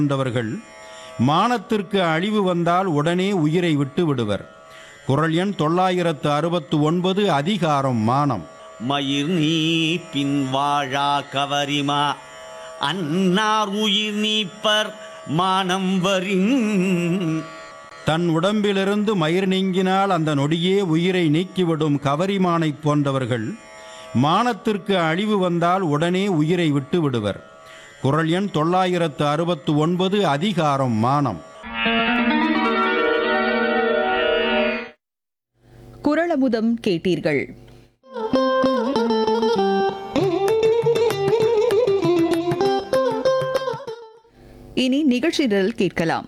கொண்டவர்கள் மானத்திற்கு அழிவு வந்தால் உடனே உயிரை விட்டு விடுவர் குரல் எண் தொள்ளாயிரத்து அறுபத்து ஒன்பது அதிகாரம் மானம் மயிர் நீ பின் வாழா கவரிமா அன்னார் உயிர் நீப்பர் மானம் வரின் தன் உடம்பிலிருந்து மயிர் நீங்கினால் அந்த நொடியே உயிரை நீக்கிவிடும் கவரிமானைப் போன்றவர்கள் மானத்திற்கு அழிவு வந்தால் உடனே உயிரை விட்டு விடுவர் குரல் எண் தொள்ளாயிரத்து அறுபத்து ஒன்பது அதிகாரம் மானம் குரலமுதம் கேட்டீர்கள் இனி நிகழ்ச்சி நிரல் கேட்கலாம்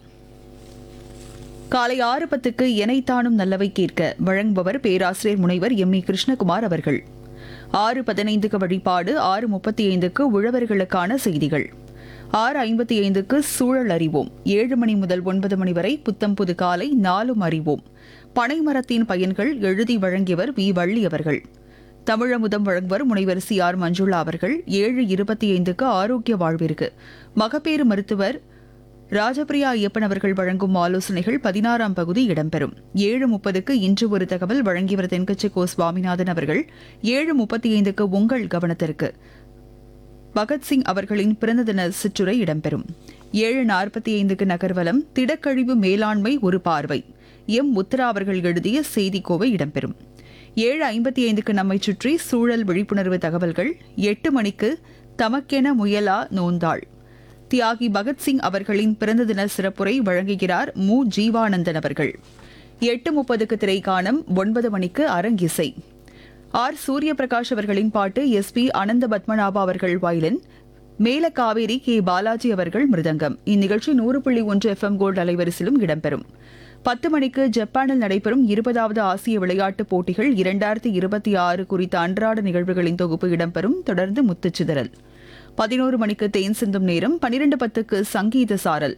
காலை ஆறு பத்துக்கு எனைத்தானும் நல்லவை கேட்க வழங்குபவர் பேராசிரியர் முனைவர் எம் இ கிருஷ்ணகுமார் அவர்கள் ஆறு பதினைந்துக்கு வழிபாடு ஆறு முப்பத்தி ஐந்துக்கு உழவர்களுக்கான செய்திகள் ஆறு ஐம்பத்தி ஐந்துக்கு சூழல் அறிவோம் ஏழு மணி முதல் ஒன்பது மணி வரை புத்தம் புது காலை நாலும் அறிவோம் பனைமரத்தின் பயன்கள் எழுதி வழங்கியவர் வி வள்ளி அவர்கள் தமிழமுதம் வழங்குவர் முனைவர் சி ஆர் மஞ்சுளா அவர்கள் ஏழு இருபத்தி ஐந்துக்கு ஆரோக்கிய வாழ்விற்கு மகப்பேறு மருத்துவர் ராஜபிரியா ஐயப்பன் அவர்கள் வழங்கும் ஆலோசனைகள் பதினாறாம் பகுதி இடம்பெறும் ஏழு முப்பதுக்கு இன்று ஒரு தகவல் வழங்கியவர் தென்கட்சி கோ சுவாமிநாதன் அவர்கள் ஏழு முப்பத்தி ஐந்துக்கு உங்கள் கவனத்திற்கு பகத்சிங் அவர்களின் பிறந்த தின சிற்றுரை இடம்பெறும் ஏழு நாற்பத்தி ஐந்துக்கு நகர்வலம் திடக்கழிவு மேலாண்மை ஒரு பார்வை எம் உத்தரா அவர்கள் எழுதிய செய்திக்கோவை இடம்பெறும் ஏழு ஐம்பத்தி ஐந்துக்கு நம்மை சுற்றி சூழல் விழிப்புணர்வு தகவல்கள் எட்டு மணிக்கு தமக்கென முயலா நோந்தாள் தியாகி பகத்சிங் அவர்களின் பிறந்த தின சிறப்புரை வழங்குகிறார் மு ஜீவானந்தன் அவர்கள் எட்டு முப்பதுக்கு திரைக்காணம் ஒன்பது மணிக்கு அரங்கிசை ஆர் சூரிய பிரகாஷ் அவர்களின் பாட்டு எஸ் பி அனந்த பத்மநாபா அவர்கள் வயலின் மேல காவேரி கே பாலாஜி அவர்கள் மிருதங்கம் இந்நிகழ்ச்சி நூறு புள்ளி ஒன்று எஃப்எம் கோல்டு அலைவரிசையிலும் இடம்பெறும் பத்து மணிக்கு ஜப்பானில் நடைபெறும் இருபதாவது ஆசிய விளையாட்டுப் போட்டிகள் இரண்டாயிரத்தி இருபத்தி ஆறு குறித்த அன்றாட நிகழ்வுகளின் தொகுப்பு இடம்பெறும் தொடர்ந்து முத்துச்சிதறல் பதினோரு மணிக்கு தேன் சிந்தும் நேரம் பனிரெண்டு பத்துக்கு சங்கீத சாரல்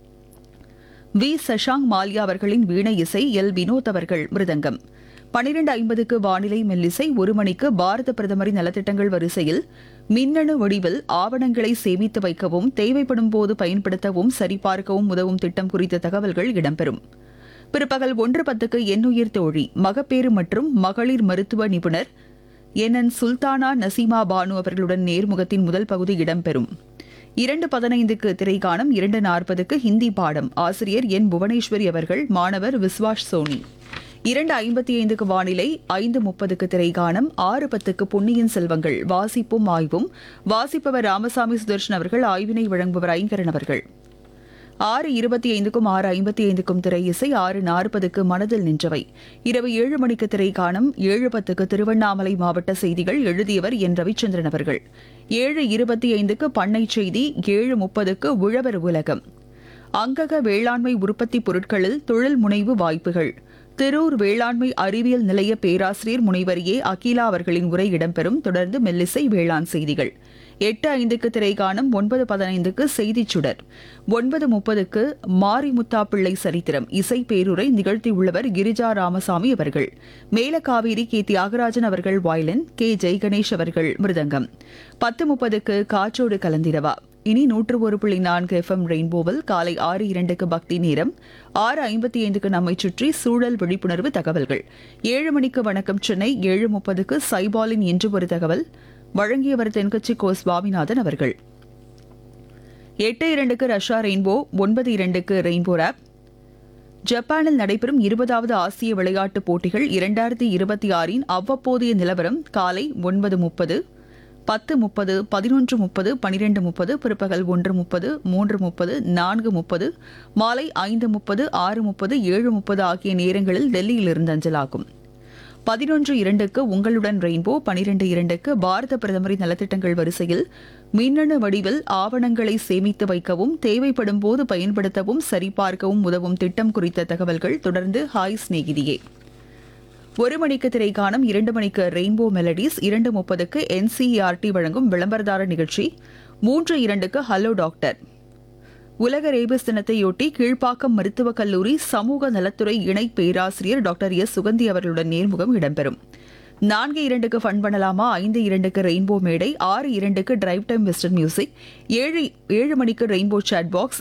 வி சஷாங் மால்யா அவர்களின் வீணை இசை எல் வினோத் அவர்கள் மிருதங்கம் பனிரெண்டு ஐம்பதுக்கு வானிலை மெல்லிசை ஒரு மணிக்கு பாரத பிரதமரின் நலத்திட்டங்கள் வரிசையில் மின்னணு வடிவில் ஆவணங்களை சேமித்து வைக்கவும் தேவைப்படும் போது பயன்படுத்தவும் சரிபார்க்கவும் உதவும் திட்டம் குறித்த தகவல்கள் இடம்பெறும் பிற்பகல் ஒன்று பத்துக்கு எண்ணுயிர் தோழி மகப்பேறு மற்றும் மகளிர் மருத்துவ நிபுணர் என் என் சுல்தானா நசீமா பானு அவர்களுடன் நேர்முகத்தின் முதல் பகுதி இடம்பெறும் இரண்டு பதினைந்துக்கு திரைக்காணம் இரண்டு நாற்பதுக்கு ஹிந்தி பாடம் ஆசிரியர் என் புவனேஸ்வரி அவர்கள் மாணவர் விஸ்வாஷ் சோனி இரண்டு ஐம்பத்தி ஐந்துக்கு வானிலை ஐந்து முப்பதுக்கு திரைக்காணம் ஆறு பத்துக்கு பொன்னியின் செல்வங்கள் வாசிப்பும் ஆய்வும் வாசிப்பவர் ராமசாமி சுதர்ஷன் அவர்கள் ஆய்வினை வழங்குபவர் ஐங்கரன் அவர்கள் ஆறு இருபத்தி ஐந்துக்கும் ஆறு ஐம்பத்தி ஐந்துக்கும் திரை இசை ஆறு நாற்பதுக்கு மனதில் நின்றவை இரவு ஏழு மணிக்கு திரைக்காணம் ஏழு பத்துக்கு திருவண்ணாமலை மாவட்ட செய்திகள் எழுதியவர் என் ரவிச்சந்திரன் அவர்கள் ஏழு இருபத்தி ஐந்துக்கு பண்ணை செய்தி ஏழு முப்பதுக்கு உழவர் உலகம் அங்கக வேளாண்மை உற்பத்தி பொருட்களில் தொழில் முனைவு வாய்ப்புகள் திரூர் வேளாண்மை அறிவியல் நிலைய பேராசிரியர் முனைவர் ஏ அகிலா அவர்களின் உரை இடம்பெறும் தொடர்ந்து மெல்லிசை வேளாண் செய்திகள் எட்டு ஐந்துக்கு திரைக்காணம் ஒன்பது பதினைந்துக்கு செய்திச் சுடர் ஒன்பது முப்பதுக்கு மாரிமுத்தா பிள்ளை சரித்திரம் இசை பேருரை நிகழ்த்தியுள்ளவர் கிரிஜா ராமசாமி அவர்கள் மேலகாவேரி கே தியாகராஜன் அவர்கள் வயலின் கே ஜெய்கணேஷ் அவர்கள் மிருதங்கம் பத்து முப்பதுக்கு காற்றோடு கலந்திரவா இனி நூற்று ஒரு புள்ளி நான்கு எஃப்எம் ரெயின்போவில் காலை ஆறு இரண்டுக்கு பக்தி நேரம் ஆறு ஐம்பத்தி ஐந்துக்கு நம்மை சுற்றி சூழல் விழிப்புணர்வு தகவல்கள் ஏழு மணிக்கு வணக்கம் சென்னை ஏழு முப்பதுக்கு சைபாலின் இன்று ஒரு தகவல் வழங்கியவர் தென்கட்சி கோ சுவாமிநாதன் அவர்கள் எட்டு இரண்டுக்கு ரஷ்யா ரெயின்போ ஒன்பது இரண்டுக்கு ரெயின்போ ஆப் ஜப்பானில் நடைபெறும் இருபதாவது ஆசிய விளையாட்டுப் போட்டிகள் இரண்டாயிரத்தி இருபத்தி ஆறின் அவ்வப்போதைய நிலவரம் காலை ஒன்பது முப்பது பத்து முப்பது பதினொன்று முப்பது பனிரெண்டு முப்பது பிற்பகல் ஒன்று முப்பது மூன்று முப்பது நான்கு முப்பது மாலை ஐந்து முப்பது ஆறு முப்பது ஏழு முப்பது ஆகிய நேரங்களில் டெல்லியிலிருந்து அஞ்சலாகும் பதினொன்று இரண்டுக்கு உங்களுடன் ரெயின்போ பனிரெண்டு இரண்டுக்கு பாரத பிரதமரின் நலத்திட்டங்கள் வரிசையில் மின்னணு வடிவில் ஆவணங்களை சேமித்து வைக்கவும் தேவைப்படும் போது பயன்படுத்தவும் சரிபார்க்கவும் உதவும் திட்டம் குறித்த தகவல்கள் தொடர்ந்து ஹாய் சிநேகிதியே ஒரு மணிக்கு திரைக்காணம் இரண்டு மணிக்கு ரெயின்போ மெலடிஸ் இரண்டு முப்பதுக்கு என்சிஇஆர்டி வழங்கும் விளம்பரதார நிகழ்ச்சி மூன்று இரண்டுக்கு ஹலோ டாக்டர் உலக ரேபிஸ் தினத்தையொட்டி கீழ்ப்பாக்கம் மருத்துவக் கல்லூரி சமூக நலத்துறை இணை பேராசிரியர் டாக்டர் எஸ் சுகந்தி அவர்களுடன் நேர்முகம் இடம்பெறும் நான்கு இரண்டுக்கு ஃபன் பண்ணலாமா ஐந்து இரண்டுக்கு ரெயின்போ மேடை ஆறு இரண்டுக்கு டிரைவ் டைம் வெஸ்டர்ன் மியூசிக் ஏழு ஏழு மணிக்கு ரெயின்போ சாட் பாக்ஸ்